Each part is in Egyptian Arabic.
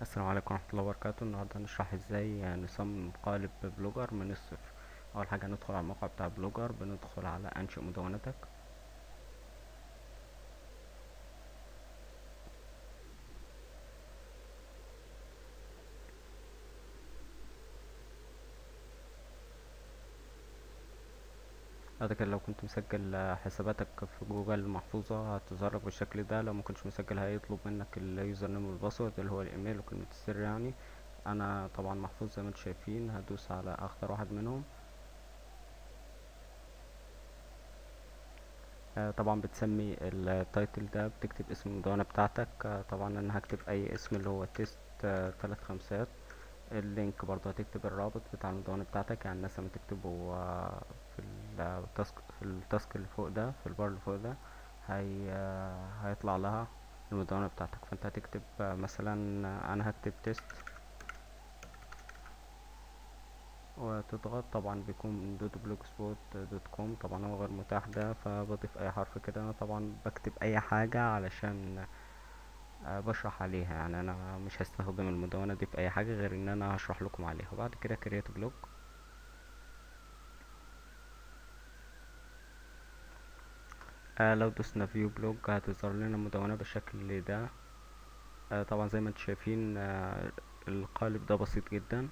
السلام عليكم ورحمة الله وبركاته النهاردة هنشرح ازاي نصمم قالب بلوجر من الصفر اول حاجة ندخل على الموقع بتاع بلوجر بندخل على انشئ مدونتك بعد كده لو كنت مسجل حساباتك في جوجل محفوظة هتظهرلك بالشكل ده لو مكنتش مسجل هيطلب منك اليوزر نيم والباسورد اللي هو الايميل وكلمة السر يعني انا طبعا محفوظ زي ما انتم شايفين هدوس على اختار واحد منهم آه طبعا بتسمي التايتل ده بتكتب اسم المدونة بتاعتك آه طبعا انا هكتب اي اسم اللي هو تيست آه تلات خمسات اللينك برضه هتكتب الرابط بتاع المدونة بتاعتك يعني الناس لما تكتبه في التاسك في التاسك اللي فوق ده في البار اللي فوق ده هي هيطلع لها المدونة بتاعتك فانت هتكتب مثلا انا هكتب تيست وتضغط طبعا بيكون دوت بلوج سبوت دوت كوم طبعا هو غير متاح ده فبضيف اي حرف كده انا طبعا بكتب اي حاجة علشان بشرح عليها يعني انا مش هستخدم المدونة دي في اي حاجة غير ان انا هشرح لكم عليها وبعد كده كريت بلوج آه لو دوسنا فيو بلوج هتظهر لنا مدونة بالشكل ده آه طبعا زي ما انتم شايفين آه القالب ده بسيط جدا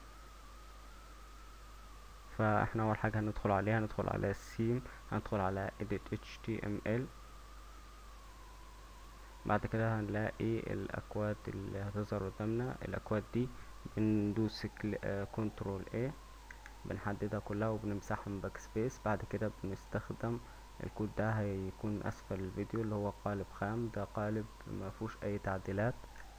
فاحنا اول حاجة هندخل عليها هندخل على السيم هندخل على edit html بعد كده هنلاقي الاكواد اللي هتظهر قدامنا الاكواد دي بندوس كنترول A بنحددها كلها وبنمسحها من باك سبيس بعد كده بنستخدم الكود ده هيكون اسفل الفيديو اللي هو قالب خام ده قالب ما فيهوش اي تعديلات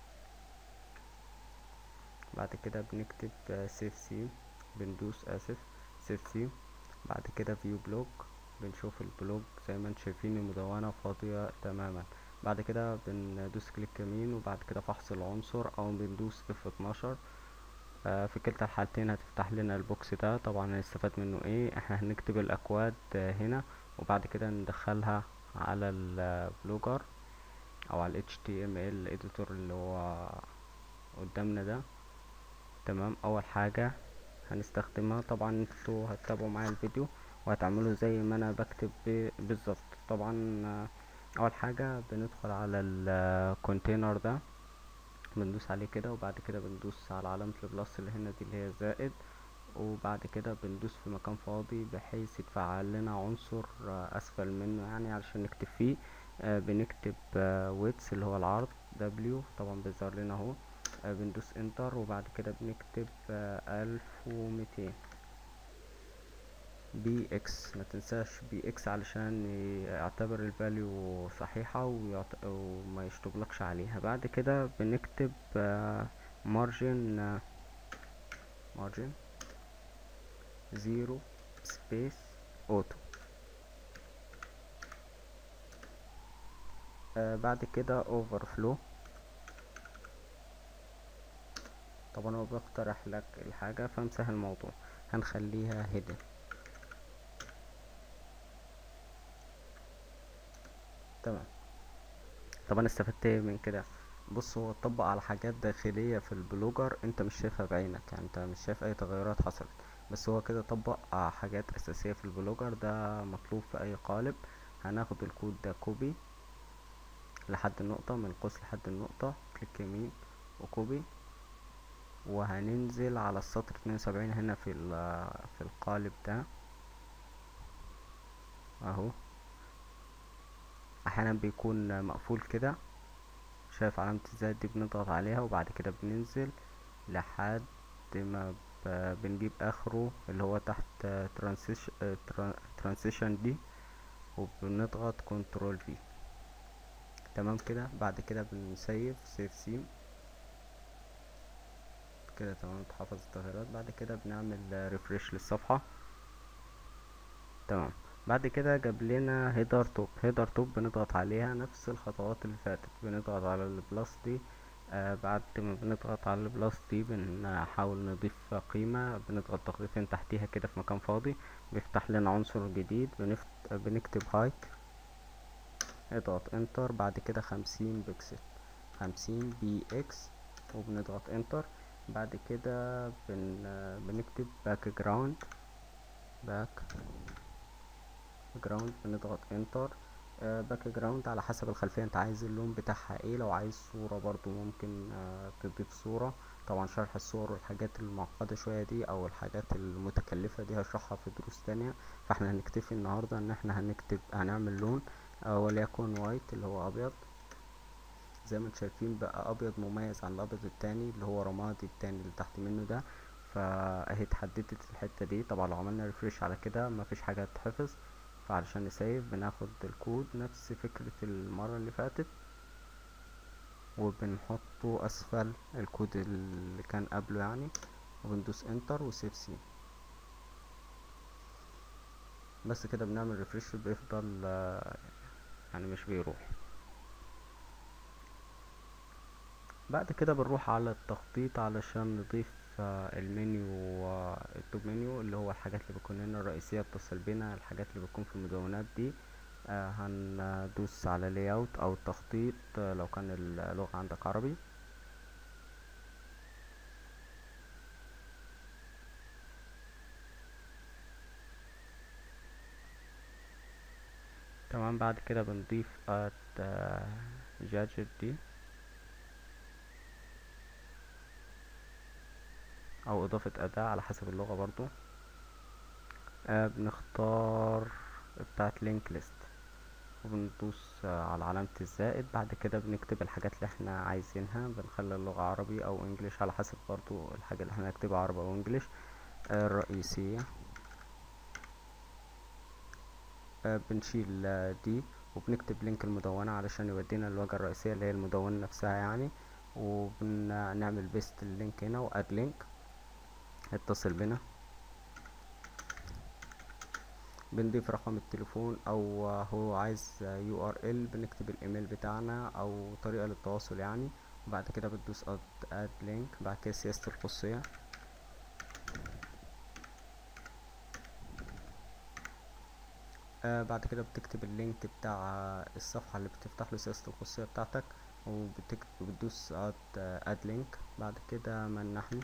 بعد كده بنكتب سيف سي بندوس اسف سيف سي بعد كده فيو بلوج بنشوف البلوج زي ما انتم شايفين المدونة فاضية تماما بعد كده بندوس كليك يمين وبعد كده فحص العنصر او بندوس اف 12 آه في كلتا الحالتين هتفتح لنا البوكس ده طبعا هنستفاد منه ايه احنا هنكتب الاكواد آه هنا وبعد كده ندخلها على البلوجر او على ال HTML editor اللي هو قدامنا ده تمام اول حاجة هنستخدمها طبعا انتوا هتتابعوا معايا الفيديو وهتعملوا زي ما انا بكتب بالظبط طبعا اول حاجة بندخل على الكونتينر ده بندوس عليه كده وبعد كده بندوس على علامة البلس اللي هنا دي اللي هي زائد وبعد كده بندوس في مكان فاضي بحيث يتفعل لنا عنصر اسفل منه يعني علشان نكتب فيه بنكتب ويتس اللي هو العرض دبليو طبعا بيظهر لنا اهو بندوس انتر وبعد كده بنكتب الف وميتين بي اكس ما تنساش بي اكس علشان يعتبر الفاليو صحيحة ويعت... وما يشطبلكش عليها بعد كده بنكتب مارجن مارجن زيرو سبيس اوتو آه بعد كده اوفر فلو طبعا هو بيقترح لك الحاجة فامسح الموضوع هنخليها هيدن تمام طبعا استفدت من كده بص هو اتطبق على حاجات داخلية في البلوجر انت مش شايفها بعينك يعني انت مش شايف اي تغيرات حصلت بس هو كده طبق حاجات اساسية في البلوجر ده مطلوب في اي قالب هناخد الكود ده كوبي لحد النقطة من قوس لحد النقطة كليك يمين وكوبي وهننزل على السطر اتنين وسبعين هنا في في القالب ده اهو احيانا بيكون مقفول كده شايف علامة الزائد دي بنضغط عليها وبعد كده بننزل لحد ما بنجيب اخره اللي هو تحت ترانسيشن دي وبنضغط كنترول في تمام كده بعد كده بنسيف سيف سيم كده تمام اتحفظ التغييرات بعد كده بنعمل ريفريش للصفحة تمام بعد كده جاب لنا هيدر توب هيدر توب بنضغط عليها نفس الخطوات اللي فاتت بنضغط على البلس دي آه بعد ما بنضغط على البلس دي بنحاول نضيف قيمة بنضغط تضغيطين تحتيها كده في مكان فاضي بيفتح لنا عنصر جديد بنفت... بنكتب هايت اضغط انتر بعد كده خمسين بكسل خمسين بي اكس وبنضغط انتر بعد كده بن بنكتب باك جراوند باك جراوند بنضغط انتر باك جراوند على حسب الخلفيه انت عايز اللون بتاعها ايه لو عايز صوره برضو ممكن آه، تضيف صوره طبعا شرح الصور والحاجات المعقده شويه دي او الحاجات المتكلفه دي هشرحها في دروس تانية فاحنا هنكتفي النهارده ان احنا هنكتب هنعمل لون آه، وليكن وايت اللي هو ابيض زي ما انتم شايفين بقى ابيض مميز عن الابيض التاني اللي هو رمادي التاني اللي تحت منه ده فاهي اتحددت الحته دي طبعا لو عملنا ريفريش على كده مفيش حاجه هتتحفظ فعلشان نسيف بناخد الكود نفس فكرة المرة اللي فاتت وبنحطه اسفل الكود اللي كان قبله يعني وبندوس انتر وسيف سي بس كده بنعمل ريفريش بيفضل آه، يعني مش بيروح بعد كده بنروح على التخطيط علشان نضيف آه، المنيو آه، التوب منيو اللي هو الحاجات اللي بتكون لنا الرئيسية بتصل بينا الحاجات اللي بتكون في المدونات دي آه، هندوس على layout او التخطيط آه، لو كان اللغة عندك عربي تمام بعد كده بنضيف at جادجت دي او اضافة اداة على حسب اللغة برضو آه بنختار بتاعت لينك ليست وبندوس آه على علامة الزائد بعد كده بنكتب الحاجات اللي احنا عايزينها بنخلي اللغة عربي او انجليش على حسب برضو الحاجة اللي احنا هنكتبها عربي او انجليش آه الرئيسية آه بنشيل آه دي وبنكتب لينك المدونة علشان يودينا الواجهة الرئيسية اللي هي المدونة نفسها يعني وبنعمل بيست اللينك هنا واد لينك اتصل بنا بنضيف رقم التليفون او هو عايز يو ار ال بنكتب الايميل بتاعنا او طريقة للتواصل يعني وبعد كده بتدوس اد اد لينك بعد كده سياسة الخصوصية آه بعد كده بتكتب اللينك بتاع الصفحة اللي بتفتح له سياسة الخصوصية بتاعتك وبتدوس اد اد لينك بعد كده من نحن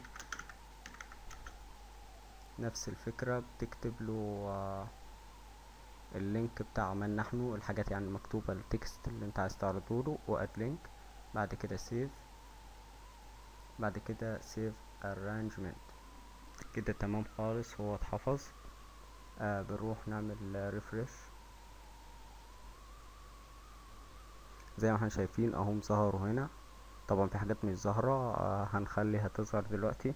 نفس الفكرة بتكتب له آه اللينك بتاع من نحن الحاجات يعني المكتوبة التكست اللي انت عايز تعرضه له واد لينك بعد كده سيف بعد كده سيف arrangement كده تمام خالص هو اتحفظ آه بنروح نعمل ريفرش زي ما احنا شايفين اهم ظهروا هنا طبعا في حاجات مش ظاهرة آه هنخليها تظهر دلوقتي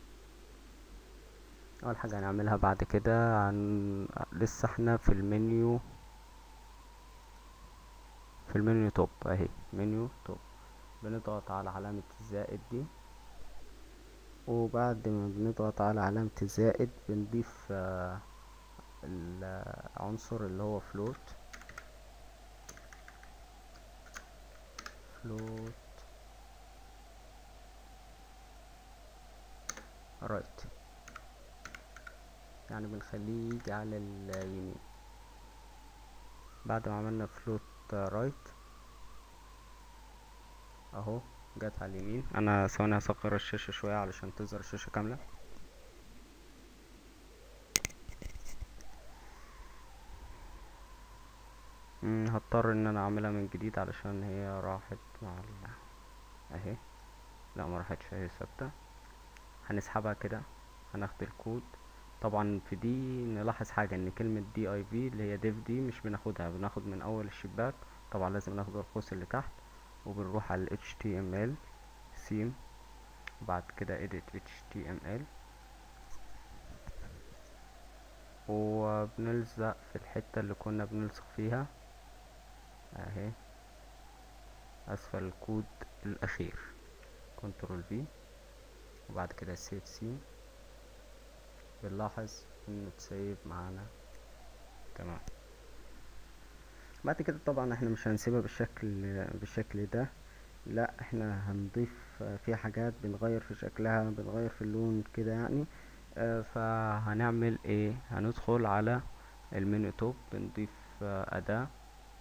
اول حاجة هنعملها بعد كده هن... لسه احنا في المنيو في المنيو توب اهي منيو توب بنضغط على علامة الزائد دي وبعد ما بنضغط على علامة الزائد بنضيف آه العنصر اللي هو فلوت فلوت رايت يعني بنخليه يجي على اليمين بعد ما عملنا فلوت رايت اهو جت على اليمين انا ثواني هصغر الشاشة شوية علشان تظهر الشاشة كاملة هضطر ان انا اعملها من جديد علشان هي راحت مع ال اهي لا ما راحتش اهي ثابتة هنسحبها كده هناخد الكود طبعا في دي نلاحظ حاجة ان كلمة دي اي في اللي هي ديف دي مش بناخدها بناخد من اول الشباك طبعا لازم ناخد القوس اللي تحت وبنروح على ال HTML سيم وبعد كده edit HTML وبنلزق في الحتة اللي كنا بنلصق فيها اهي اسفل الكود الاخير كنترول في وبعد كده سيف سي بنلاحظ انه تسيف معانا تمام بعد كده طبعا احنا مش هنسيبها بالشكل بالشكل ده لا احنا هنضيف فيها حاجات بنغير في شكلها بنغير في اللون كده يعني اه فهنعمل ايه هندخل على المنيو توب بنضيف اه اداة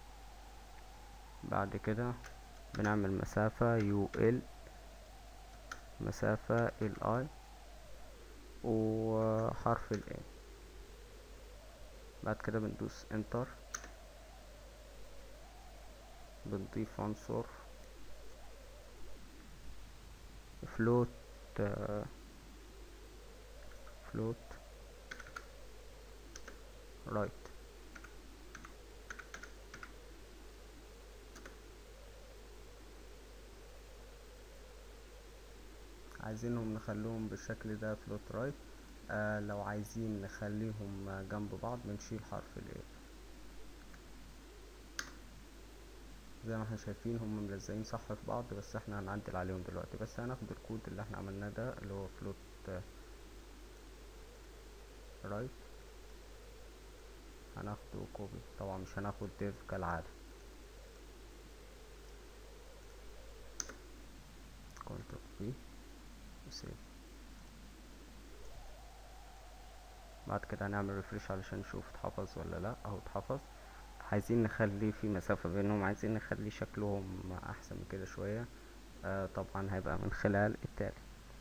بعد كده بنعمل مسافة يو ال مسافة ال I وحرف ال N بعد كده بندوس انتر بنضيف عنصر فلوت فلوت رايت عايزينهم نخليهم بالشكل ده فلوت رايت آه لو عايزين نخليهم جنب بعض بنشيل حرف ال زي ما احنا شايفين هم ملزقين صح في بعض بس احنا هنعدل عليهم دلوقتي بس هناخد الكود اللي احنا عملناه ده اللي هو فلوت رايت هناخده كوبي طبعا مش هناخد ديف كالعادة كنترول في وسيف بعد كده هنعمل ريفريش علشان نشوف اتحفظ ولا لا اهو اتحفظ عايزين نخلي في مسافة بينهم عايزين نخلي شكلهم احسن من كده شوية آه طبعا هيبقى من خلال التالي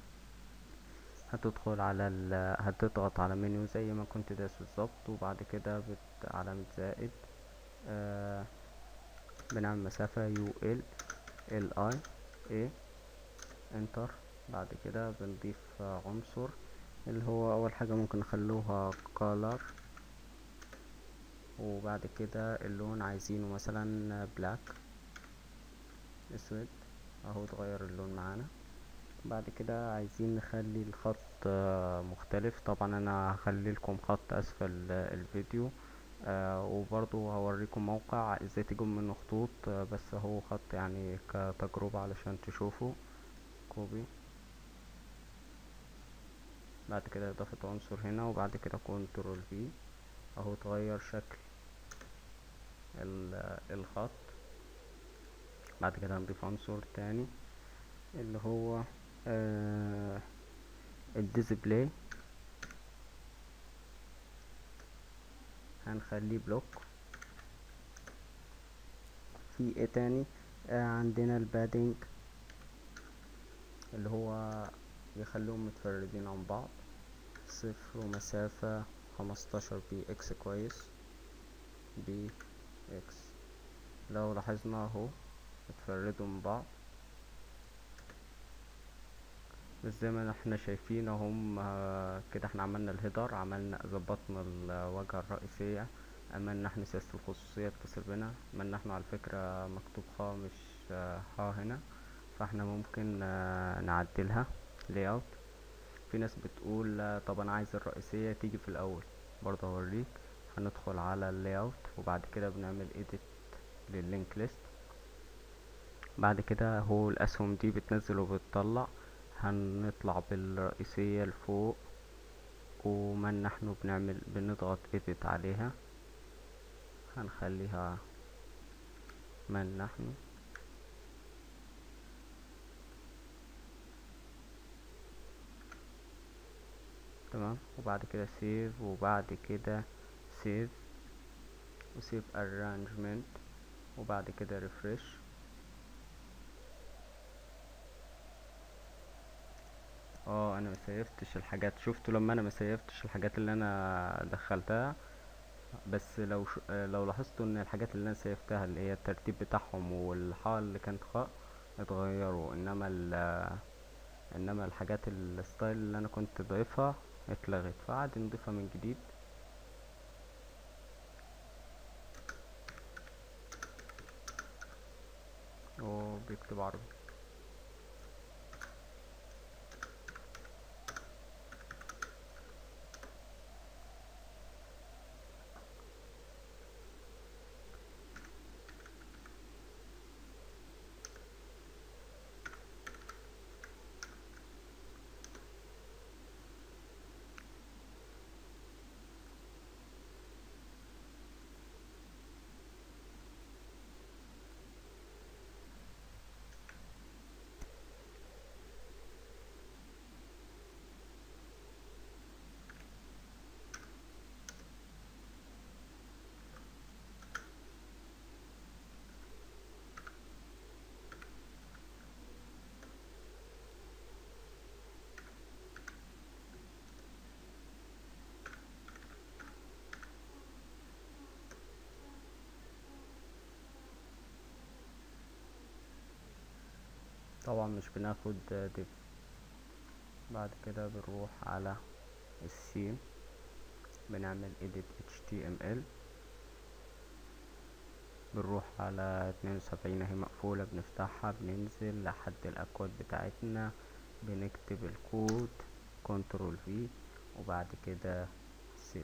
هتدخل على ال هتضغط على منيو زي ما كنت داس بالظبط وبعد كده بت علامة زائد آه بنعمل مسافة يو ال ال اي اي انتر بعد كده بنضيف عنصر اللي هو اول حاجة ممكن نخلوها color وبعد كده اللون عايزينه مثلا بلاك اسود اهو اتغير اللون معانا بعد كده عايزين نخلي الخط مختلف طبعا انا هخلي لكم خط اسفل الفيديو آه وبرضو هوريكم موقع ازاي تجيب منه خطوط آه بس هو خط يعني كتجربة علشان تشوفوا كوبي بعد كده اضافة عنصر هنا وبعد كده كنترول في اهو اتغير شكل الخط بعد كده نضيف عنصر تاني اللي هو آه الديسبلاي هنخليه بلوك في ايه تاني آه عندنا البادنج اللي هو يخليهم متفردين عن بعض صفر ومسافة خمستاشر بي اكس كويس بي اكس لو لاحظنا اهو اتفردوا من بعض بس زي ما احنا شايفين هم كده احنا عملنا الهيدر عملنا ظبطنا الواجهة الرئيسية عملنا احنا سياسة الخصوصية اتصل بنا عملنا احنا على فكرة مكتوب خا مش ها هنا فاحنا ممكن نعدلها لاي اوت في ناس بتقول طب انا عايز الرئيسية تيجي في الاول برضه هوريك هندخل على اللاي اوت وبعد كده بنعمل edit لللينك ليست بعد كده هو الاسهم دي بتنزل وبتطلع هنطلع بالرئيسية لفوق ومن نحن بنعمل بنضغط edit عليها هنخليها من نحن تمام وبعد كده سيف وبعد كده سيف وسيف arrangement وبعد كده ريفرش اه انا مسيفتش الحاجات شفتوا لما انا مسيفتش الحاجات اللي انا دخلتها بس لو ش... لو لاحظتوا ان الحاجات اللي انا سيفتها اللي هي الترتيب بتاعهم والحاء اللي كانت خاء اتغيروا انما ال... انما الحاجات الستايل اللي انا كنت ضايفها اتلغت فعادي نضيفها من جديد وبيكتب عربي طبعا مش بناخد ديف بعد كده بنروح على السيم بنعمل edit html بنروح على اتنين وسبعين اهي مقفولة بنفتحها بننزل لحد الاكواد بتاعتنا بنكتب الكود كنترول في وبعد كده سيف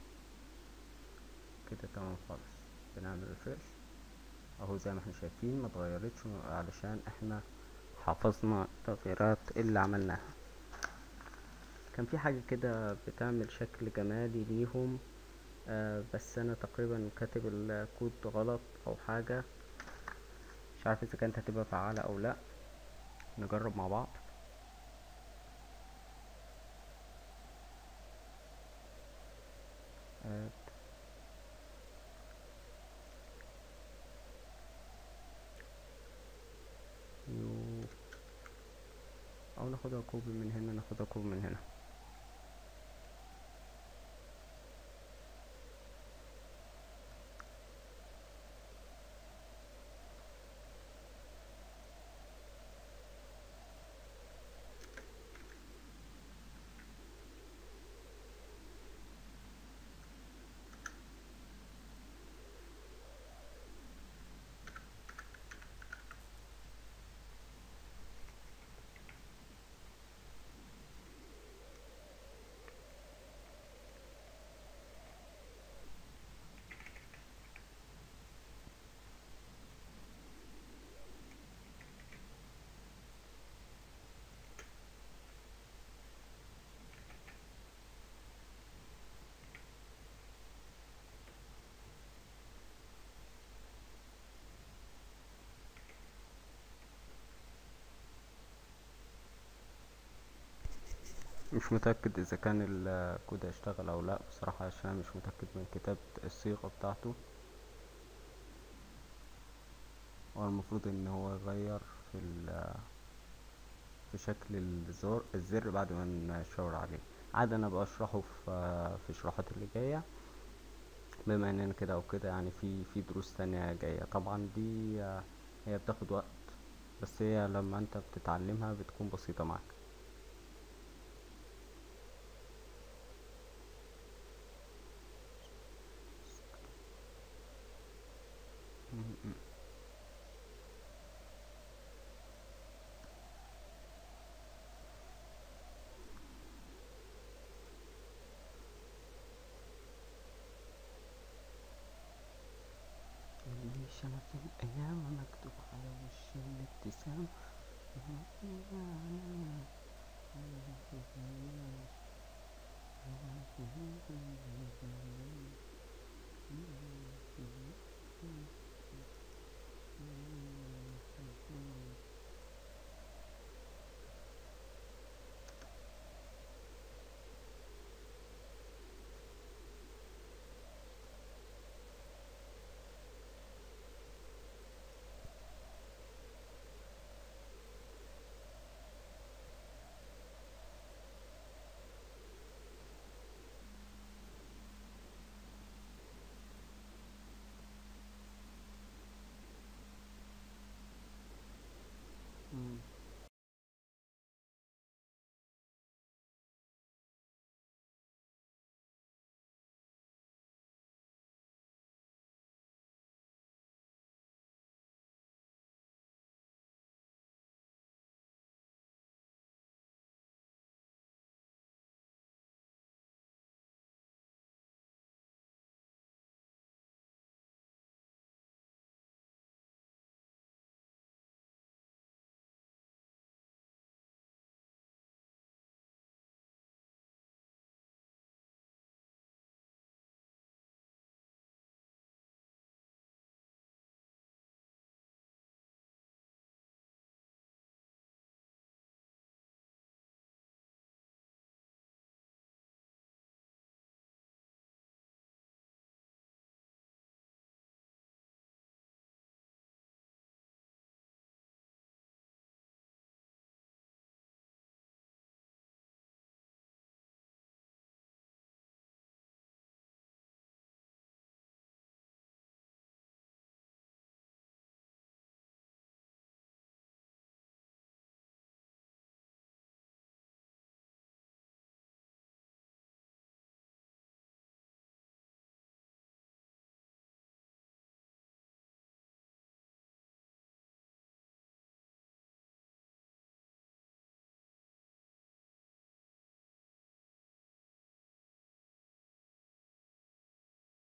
كده تمام خالص بنعمل ريفرش اهو زي ما احنا شايفين ما اتغيرتش علشان احنا حفظنا التغييرات اللي عملناها كان في حاجة كده بتعمل شكل جمالي ليهم آه بس انا تقريبا كاتب الكود غلط او حاجة مش عارف اذا كانت هتبقى فعالة او لا نجرب مع بعض add new او ناخدها كوبي من هنا ناخدها كوبي من هنا مش متأكد اذا كان الكود هيشتغل او لا بصراحة عشان مش متأكد من كتابة الصيغة بتاعته هو المفروض ان هو يغير في ال في شكل الزر الزر بعد ما نشاور عليه عاد انا بشرحه في في الشروحات اللي جاية بما اننا كده او كده يعني في في دروس تانية جاية طبعا دي هي بتاخد وقت بس هي لما انت بتتعلمها بتكون بسيطة معاك اللي شمس الأيام مكتوب على وش الابتسام